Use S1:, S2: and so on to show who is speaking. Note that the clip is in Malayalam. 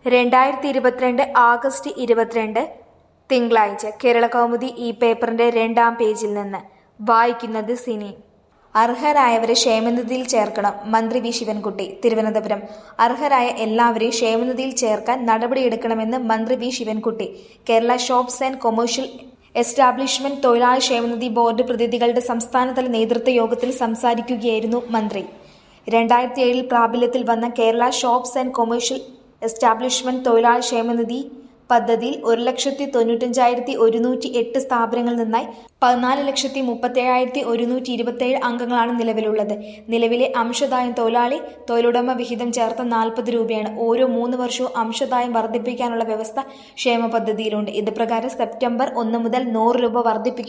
S1: രണ്ടായിരത്തി ഇരുപത്തിരണ്ട് ആഗസ്റ്റ് ഇരുപത്തിരണ്ട് തിങ്കളാഴ്ച കേരളകൗമുദി ഈ പേപ്പറിന്റെ രണ്ടാം പേജിൽ നിന്ന് വായിക്കുന്നത് സിനി അർഹരായവരെ ക്ഷേമനിധിയിൽ ചേർക്കണം മന്ത്രി വി ശിവൻകുട്ടി തിരുവനന്തപുരം അർഹരായ എല്ലാവരെയും ക്ഷേമനിധിയിൽ ചേർക്കാൻ നടപടിയെടുക്കണമെന്ന് മന്ത്രി V Sivankutty Kerala shops and commercial establishment തൊഴിലാളി ക്ഷേമനിധി ബോർഡ് പ്രതിനിധികളുടെ സംസ്ഥാനതല നേതൃത്വ യോഗത്തിൽ സംസാരിക്കുകയായിരുന്നു മന്ത്രി രണ്ടായിരത്തി ഏഴിൽ പ്രാബല്യത്തിൽ വന്ന Kerala shops and commercial establishment തൊഴിലാളി ക്ഷേമനിധി പദ്ധതിയിൽ ഒരു ലക്ഷത്തി തൊണ്ണൂറ്റഞ്ചായിരത്തി ഒരുന്നൂറ്റി എട്ട് സ്ഥാപനങ്ങളിൽ നിന്നായി പതിനാല് ലക്ഷത്തി മുപ്പത്തേഴായിരത്തി ഒരുന്നൂറ്റി ഇരുപത്തേഴ് അംഗങ്ങളാണ് നിലവിലുള്ളത് നിലവിലെ അംശദായം തൊഴിലാളി തൊഴിലുടമ വിഹിതം ചേർത്ത നാൽപ്പത് രൂപയാണ് ഓരോ മൂന്ന് വർഷവും അംശദായം വർദ്ധിപ്പിക്കാനുള്ള വ്യവസ്ഥ ക്ഷേമ പദ്ധതിയിലുണ്ട് ഇത് പ്രകാരം സെപ്റ്റംബർ ഒന്ന് മുതൽ നൂറ് രൂപ വർദ്ധിപ്പിക്കും